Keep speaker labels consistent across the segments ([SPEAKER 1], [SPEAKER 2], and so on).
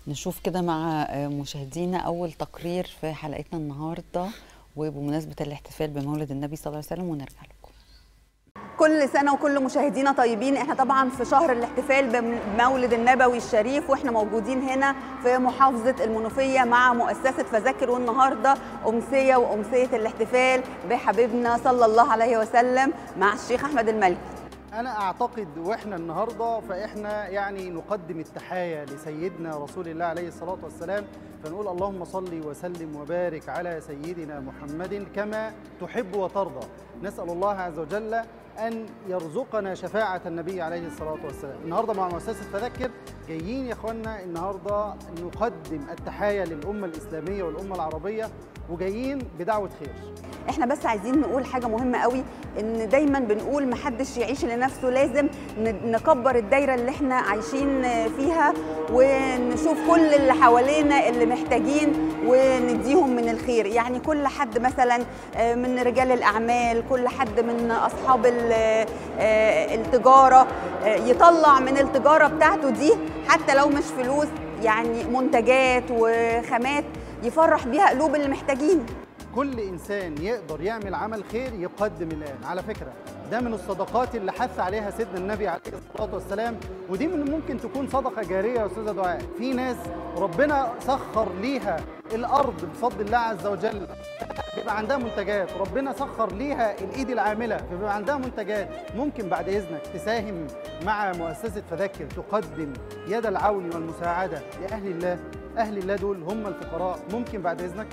[SPEAKER 1] نشوف كده مع مشاهدينا أول تقرير في حلقتنا النهاردة وبمناسبة الاحتفال بمولد النبي صلى الله عليه وسلم ونرجع لكم
[SPEAKER 2] كل سنة وكل مشاهدينا طيبين احنا طبعا في شهر الاحتفال بمولد النبوي الشريف واحنا موجودين هنا في محافظة المنوفية مع مؤسسة فذكر والنهاردة أمسية وأمسية الاحتفال بحبيبنا صلى الله عليه وسلم مع الشيخ أحمد الملكي
[SPEAKER 3] أنا أعتقد وإحنا النهاردة فإحنا يعني نقدم التحايا لسيدنا رسول الله عليه الصلاة والسلام فنقول اللهم صل وسلم وبارك على سيدنا محمد كما تحب وترضى نسأل الله عز وجل أن يرزقنا شفاعة النبي عليه الصلاة والسلام النهاردة مع مؤسسة تذكر جايين يا إخواننا النهاردة نقدم التحايا للأمة الإسلامية والأمة العربية وجايين بدعوة خير
[SPEAKER 2] احنا بس عايزين نقول حاجه مهمه قوي ان دايما بنقول محدش يعيش لنفسه لازم نكبر الدايره اللي احنا عايشين فيها ونشوف كل اللي حوالينا اللي محتاجين ونديهم من الخير يعني كل حد مثلا من رجال الاعمال كل حد من اصحاب التجاره يطلع من التجاره بتاعته دي حتى لو مش فلوس يعني منتجات وخامات يفرح بيها قلوب اللي محتاجين
[SPEAKER 3] كل انسان يقدر يعمل عمل خير يقدم الان على فكره ده من الصدقات اللي حث عليها سيدنا النبي عليه الصلاه والسلام ودي من ممكن تكون صدقه جاريه يا استاذه دعاء في ناس ربنا سخر ليها الارض بفضل الله عز وجل بيبقى عندها منتجات ربنا سخر ليها الايد العامله فبيبقى عندها منتجات ممكن بعد اذنك تساهم مع مؤسسه فذكر تقدم يد العون والمساعده لاهل الله اهل الله دول هم الفقراء ممكن بعد اذنك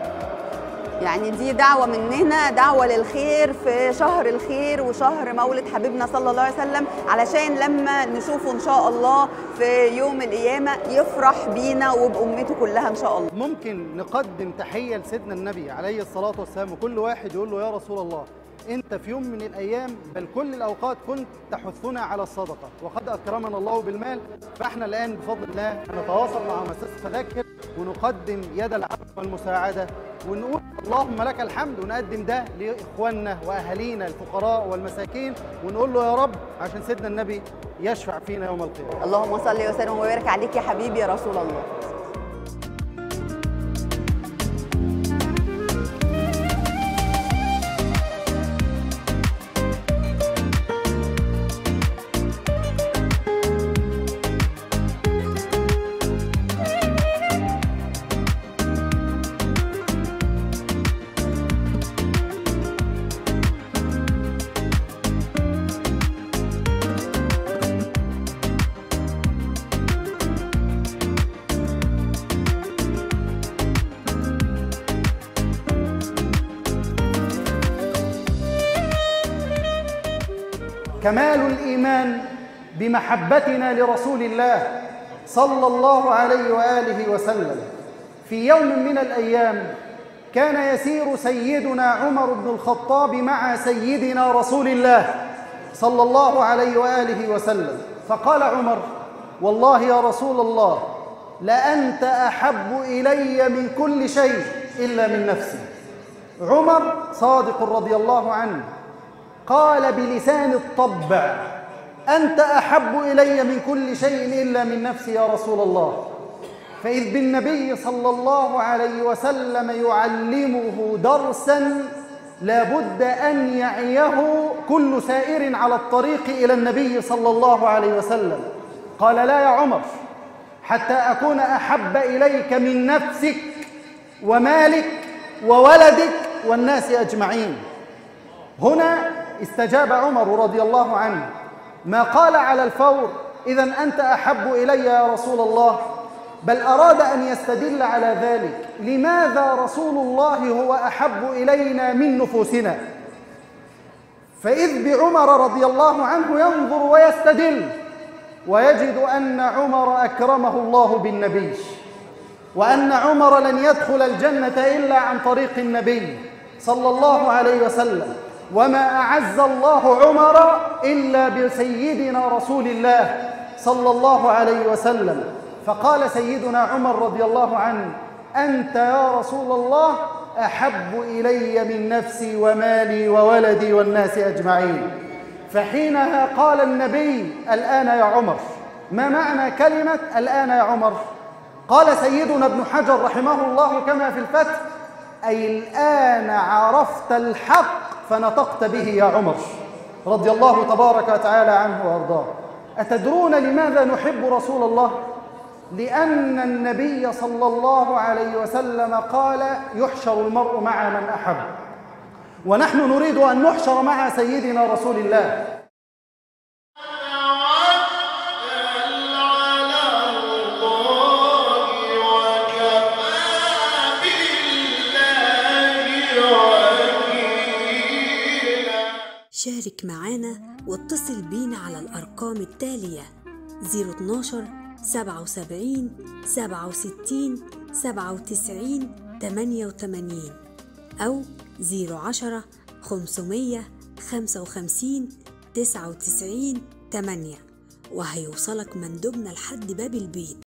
[SPEAKER 2] يعني دي دعوة مننا دعوة للخير في شهر الخير وشهر مولد حبيبنا صلى الله عليه وسلم علشان لما نشوفه إن شاء الله في يوم القيامة يفرح بينا وبأمته كلها إن شاء الله
[SPEAKER 3] ممكن نقدم تحية لسيدنا النبي عليه الصلاة والسلام وكل واحد يقول له يا رسول الله انت في يوم من الايام بل كل الاوقات كنت تحثنا على الصدقه وقد اكرمنا الله بالمال فاحنا الان بفضل الله نتواصل مع مؤسسه فذكر ونقدم يد العفو والمساعده ونقول اللهم لك الحمد ونقدم ده لاخواننا واهالينا الفقراء والمساكين ونقول له يا رب عشان سيدنا النبي يشفع فينا يوم القيامه
[SPEAKER 2] اللهم صل وسلم وبارك عليك يا حبيبي يا رسول الله
[SPEAKER 3] كمال الايمان بمحبتنا لرسول الله صلى الله عليه واله وسلم في يوم من الايام كان يسير سيدنا عمر بن الخطاب مع سيدنا رسول الله صلى الله عليه واله وسلم فقال عمر والله يا رسول الله لانت احب الي من كل شيء الا من نفسي عمر صادق رضي الله عنه قال بلسان الطبع انت احب الي من كل شيء الا من نفسي يا رسول الله فاذ بالنبي صلى الله عليه وسلم يعلمه درسا لابد ان يعيه كل سائر على الطريق الى النبي صلى الله عليه وسلم قال لا يا عمر حتى اكون احب اليك من نفسك ومالك وولدك والناس اجمعين هنا استجاب عمر رضي الله عنه ما قال على الفور اذا انت احب الي يا رسول الله بل اراد ان يستدل على ذلك لماذا رسول الله هو احب الينا من نفوسنا فاذ بعمر رضي الله عنه ينظر ويستدل ويجد ان عمر اكرمه الله بالنبي وان عمر لن يدخل الجنه الا عن طريق النبي صلى الله عليه وسلم وما اعز الله عمر الا بسيدنا رسول الله صلى الله عليه وسلم فقال سيدنا عمر رضي الله عنه انت يا رسول الله احب الي من نفسي ومالي وولدي والناس اجمعين فحينها قال النبي الان يا عمر ما معنى كلمه الان يا عمر قال سيدنا ابن حجر رحمه الله كما في الفتح أي الآن عرفت الحق فنطقت به يا عمر رضي الله تبارك وتعالى عنه وأرضاه أتدرون لماذا نحب رسول الله؟ لأن النبي صلى الله عليه وسلم قال يحشر المرء مع من أحب ونحن نريد أن نحشر مع سيدنا رسول الله
[SPEAKER 4] شارك معانا واتصل بينا على الأرقام التالية 012 77 67 97 88 أو 010 500 55 99 8 وهيوصلك مندوبنا لحد باب البيت